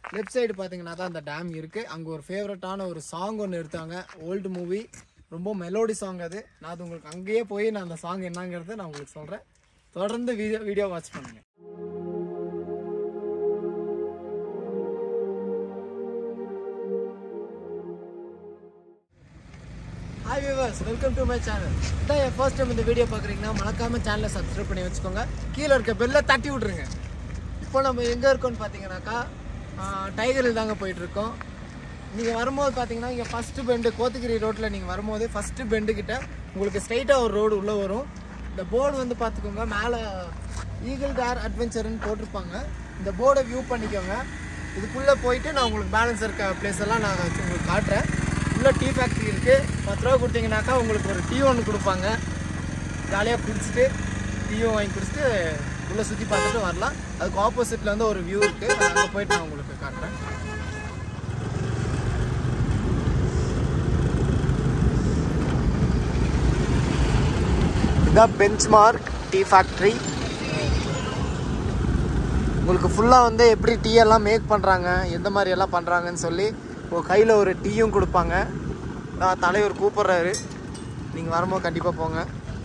left side பார்த்தீங்கன்னா தான் அந்த டேம் இருக்குது அங்கே ஒரு ஃபேவரட்டான ஒரு சாங் ஒன்று எடுத்தாங்க ஓல்டு மூவி ரொம்ப மெலோடி சாங் அது நான் அது உங்களுக்கு அங்கேயே போய் நான் அந்த சாங் என்னங்கிறது நான் உங்களுக்கு சொல்கிறேன் தொடர்ந்து வீடியோ வீடியோ வாட்ச் பண்ணுங்கள் hi viewers welcome to my channel இதான் என் ஃபர்ஸ்ட் டைம் இந்த வீடியோ பார்க்குறீங்கன்னா மறக்காம சேனலை சப்ஸ்கிரைப் பண்ணி வச்சுக்கோங்க கீழே இருக்க பெல்லை தட்டி விட்ருங்க இப்போ நம்ம எங்கே இருக்கோம்னு பார்த்தீங்கன்னாக்கா டைகரில் தாங்க போயிட்டுருக்கோம் நீங்கள் வரும்போது பார்த்தீங்கன்னா இங்கே ஃபஸ்ட்டு பெண்டு கோத்தகிரி ரோட்டில் நீங்கள் வரும்போது ஃபஸ்ட்டு பெண்டு கிட்ட உங்களுக்கு ஸ்ட்ரைட்டாக ஒரு ரோடு உள்ளே வரும் இந்த போர்டு வந்து பார்த்துக்கோங்க மேலே ஈகிள் டேர் அட்வென்ச்சர்னு போட்டிருப்பாங்க இந்த போர்டை வியூ பண்ணிக்கோங்க இதுக்குள்ளே போயிட்டு நான் உங்களுக்கு பேலன்ஸ் இருக்க பிளேஸ் எல்லாம் நான் உங்களுக்கு காட்டுறேன் உள்ள டீ ஃபேக்ட்ரி இருக்குது பத்து ரூபா கொடுத்தீங்கன்னாக்கா உங்களுக்கு ஒரு டீ ஒன்று கொடுப்பாங்க ஜாலியாக குடிச்சிட்டு டீயும் வாங்கி குடிச்சிட்டு உள்ளே சுற்றி பார்த்துட்டு வரலாம் அதுக்கு ஆப்போசிட்டில் வந்து ஒரு வியூ இருக்குது அங்கே போயிட்டு நான் உங்களுக்கு காட்டுறேன் இதான் பெஞ்ச் மார்க் டீ ஃபேக்ட்ரி உங்களுக்கு ஃபுல்லாக வந்து எப்படி டீ எல்லாம் மேக் பண்ணுறாங்க எந்த மாதிரி எல்லாம் பண்ணுறாங்கன்னு சொல்லி இப்போ கையில் ஒரு டீயும் கொடுப்பாங்க நான் தலைவர் கூப்பிட்றாரு நீங்கள் வரும்போது கண்டிப்பாக போங்க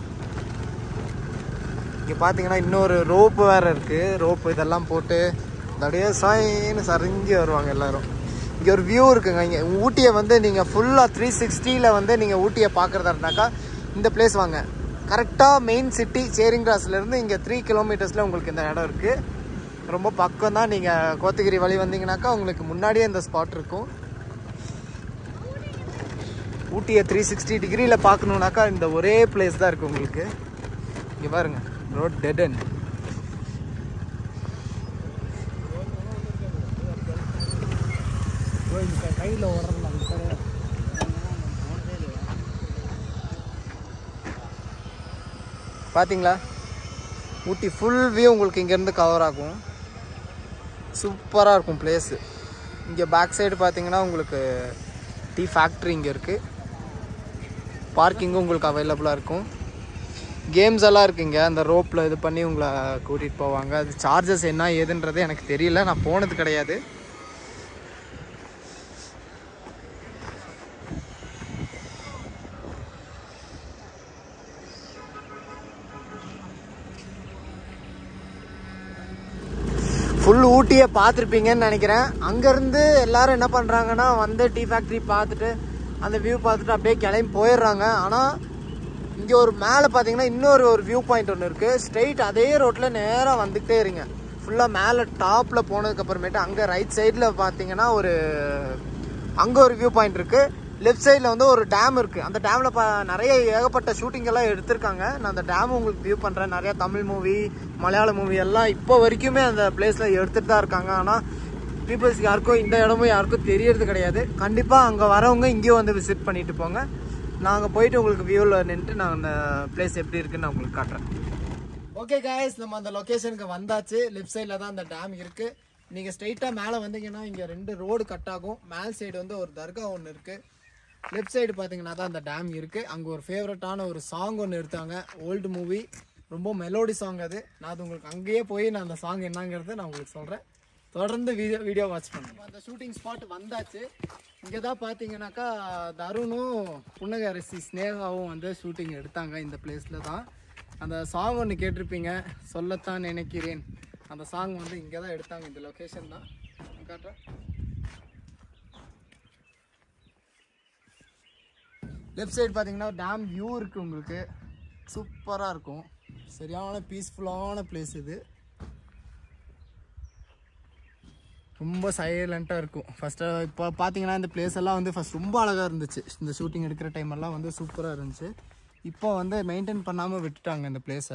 இங்கே பார்த்தீங்கன்னா இன்னொரு ரோப்பு வேறு இருக்குது ரோப்பு இதெல்லாம் போட்டு இந்த அப்படியே சாயின்னு சரிஞ்சு வருவாங்க எல்லாரும் இங்கே ஒரு வியூ இருக்குங்க இங்கே ஊட்டியை வந்து நீங்கள் ஃபுல்லாக த்ரீ சிக்ஸ்டியில் வந்து நீங்கள் ஊட்டியை பார்க்குறதா இருந்தாக்கா இந்த பிளேஸ் வாங்க கரெக்டாக மெயின் சிட்டி சேரிங் கிராஸ்லேருந்து இங்கே த்ரீ கிலோமீட்டர்ஸில் உங்களுக்கு இந்த இடம் இருக்குது ரொம்ப பக்கம் தான் நீங்கள் கோத்தகிரி வழி வந்தீங்கன்னாக்கா உங்களுக்கு முன்னாடியே இந்த ஸ்பாட் இருக்கும் ஊட்டியை த்ரீ சிக்ஸ்டி டிகிரியில் பார்க்கணுன்னாக்கா இந்த ஒரே பிளேஸ் தான் இருக்குது உங்களுக்கு இங்கே பாருங்க ரோட் டெட் கையில் ஓடுறதுல பார்த்தீங்களா ஊட்டி ஃபுல் வியூ உங்களுக்கு இங்கேருந்து கவர் ஆகும் சூப்பராக இருக்கும் பிளேஸு இங்கே பேக் சைடு பார்த்தீங்கன்னா உங்களுக்கு டீ ஃபேக்ட்ரி இங்கே இருக்குது பார்க்கிங்கும் உங்களுக்கு அவைலபிளாக இருக்கும் கேம்ஸ் எல்லாம் இருக்குங்க அந்த ரோப்பில் இது பண்ணி உங்களை கூட்டிகிட்டு போவாங்க அது சார்ஜஸ் என்ன ஏதுன்றது எனக்கு தெரியல நான் போனது கிடையாது ஃபுல் ஊட்டியை பார்த்துருப்பீங்கன்னு நினைக்கிறேன் அங்கேருந்து எல்லாரும் என்ன பண்ணுறாங்கன்னா வந்து டீ ஃபேக்ட்ரி பார்த்துட்டு அந்த வியூ பார்த்துட்டு அப்படியே கிளம்பி போயிடுறாங்க ஆனால் இங்கே ஒரு மேலே பார்த்தீங்கன்னா இன்னொரு ஒரு வியூ பாயிண்ட் ஒன்று இருக்குது ஸ்ட்ரெயிட் அதே ரோட்டில் நேராக வந்துக்கிட்டே இருங்க ஃபுல்லாக மேலே டாப்பில் போனதுக்கப்புறமேட்டு அங்கே ரைட் சைடில் பார்த்தீங்கன்னா ஒரு அங்கே ஒரு வியூ பாயிண்ட் இருக்குது லெஃப்ட் சைடில் வந்து ஒரு டேம் இருக்குது அந்த டேமில் பா நிறைய ஏகப்பட்ட ஷூட்டிங் எல்லாம் எடுத்திருக்காங்க நான் அந்த டேம் உங்களுக்கு வியூ பண்ணுறேன் நிறையா தமிழ் மூவி மலையாள மூவி எல்லாம் இப்போ வரைக்குமே அந்த பிளேஸில் எடுத்துகிட்டு தான் இருக்காங்க ஆனால் பீப்புள்ஸ்க்கு யாருக்கும் இந்த இடமும் யாருக்கும் தெரியறது கிடையாது கண்டிப்பாக அங்கே வரவங்க இங்கேயும் வந்து விசிட் பண்ணிட்டு போங்க நாங்கள் போயிட்டு உங்களுக்கு வியூவில் நின்றுட்டு நான் அந்த பிளேஸ் எப்படி இருக்குன்னு நான் உங்களுக்கு காட்டுறேன் ஓகே காய்ஸ் நம்ம அந்த லொக்கேஷனுக்கு வந்தாச்சு லெஃப்ட் சைடில் தான் அந்த டேம் இருக்குது நீங்கள் ஸ்ட்ரைட்டாக மேலே வந்தீங்கன்னா இங்கே ரெண்டு ரோடு கட் ஆகும் மேல் சைடு வந்து ஒரு தர்கா ஒன்று இருக்குது லெஃப்ட் சைடு பார்த்தீங்கன்னா தான் அந்த டேம் இருக்குது அங்கே ஒரு ஃபேவரட்டான ஒரு சாங் ஒன்று எடுத்தாங்க ஓல்டு மூவி ரொம்ப மெலோடி சாங் அது நான் அது உங்களுக்கு அங்கேயே போய் நான் அந்த சாங் என்னங்கிறது நான் உங்களுக்கு சொல்கிறேன் தொடர்ந்து வீடியோ வீடியோ வாட்ச் பண்ணுங்க அந்த ஷூட்டிங் ஸ்பாட் வந்தாச்சு இங்கே தான் பார்த்தீங்கன்னாக்கா தருணும் புன்னகரசி ஸ்னேகாவும் வந்து ஷூட்டிங் எடுத்தாங்க இந்த பிளேஸில் தான் அந்த சாங் ஒன்று கேட்டிருப்பீங்க சொல்லத்தான் நினைக்கிறேன் அந்த சாங் வந்து இங்கே தான் எடுத்தாங்க இந்த லொக்கேஷன் தான் நான் காட்டுறேன் லெஃப்ட் சைடு பார்த்தீங்கன்னா டேம் வியூ இருக்குது உங்களுக்கு சூப்பராக இருக்கும் சரியான பீஸ்ஃபுல்லான பிளேஸ் இது ரொம்ப சைலண்ட்டாக இருக்கும் ஃபஸ்ட்டு இப்போ பார்த்தீங்கன்னா இந்த பிளேஸ் எல்லாம் வந்து ஃபஸ்ட் ரொம்ப அழகாக இருந்துச்சு இந்த ஷூட்டிங் எடுக்கிற டைம் எல்லாம் வந்து சூப்பராக இருந்துச்சு இப்போ வந்து மெயின்டைன் பண்ணாமல் விட்டுட்டாங்க இந்த பிளேஸை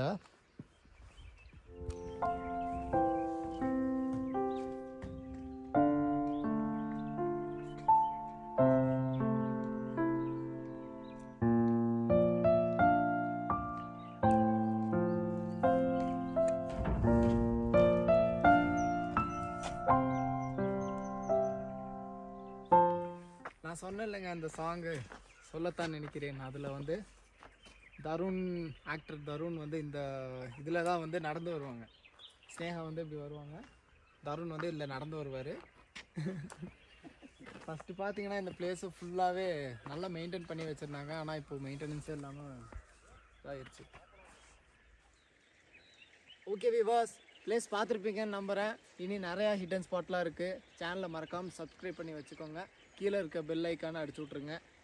நான் சொன்னேன் இல்லைங்க அந்த சாங்கு சொல்லத்தான் நினைக்கிறேன் அதில் வந்து தருண் ஆக்டர் தருண் வந்து இந்த இதில் தான் வந்து நடந்து வருவாங்க ஸ்னேகா வந்து இப்படி வருவாங்க தருண் வந்து இதில் நடந்து வருவார் ஃபஸ்ட்டு பார்த்தீங்கன்னா இந்த பிளேஸை ஃபுல்லாகவே நல்லா மெயின்டைன் பண்ணி வச்சுருந்தாங்க ஆனால் இப்போ மெயின்டெனன்ஸே இல்லாமல் இதாகிடுச்சு ஓகே விவாஸ் பிளேஸ் பார்த்துருப்பீங்கன்னு நம்புகிறேன் இனி நிறையா ஹிடன் ஸ்பாட்லாம் இருக்குது சேனலை மறக்காமல் சப்ஸ்கிரைப் பண்ணி வச்சுக்கோங்க கீழே இருக்க பெல் ஐக்கானை அடிச்சு விட்ருங்க